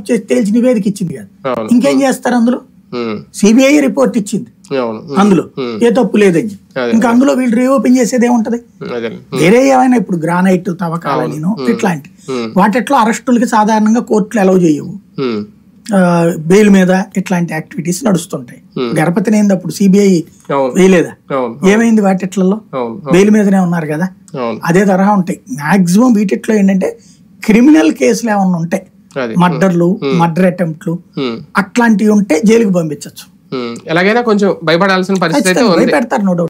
దర్యాప్తు చేసి తేల్చి నివేదిక ఇచ్చింది కదా అవును ఇంకేం చేస్తారు అందులో ఉమ్, సిబిఐ రిపోర్ట్ ఇచ్చింది అవును ఉమ్, అందులో ఉమ్, ఏ తప్పు లేదని అదే. ఇంకా అందులో వీళ్ళు రీఓపెన్ చేసేది ఏముంటది అదే వేరే ఏమైనా ఇప్పుడు గ్రానైట్ తవ్వకాలని ఇట్లాంటి ఉమ్, వాటిట్లో అరెస్టులకి సాధారణంగా కోర్టులు అలౌ చేయవు ఉమ్, బెయిల్ మీద ఇట్లాంటి యాక్టివిటీస్ నడుస్తుంటాయి Hmm. గణపతిని ఏంది అప్పుడు సిబిఐ అవును వేయలేదా అవును ఏమైంది వాటిట్లలో అవును బెయిల్ మీదనే ఉన్నారు కదా అవును అదే తరహా ఉంటాయి మాక్సిమం వీటిట్లో ఏంటంటే క్రిమినల్ కేసులు ఏమన్నా ఉంటాయి అది మర్డర్లు మర్డర్ అటెంప్ట్లు ఉమ్, అట్లాంటివి ఉంటే జైలుకి పంపించవచ్చు ఉమ్. ఎలాగైనా కొంచెం భయపడాల్సిన పరిస్థితి అయితే ఉంది పెడతారు నో డౌట్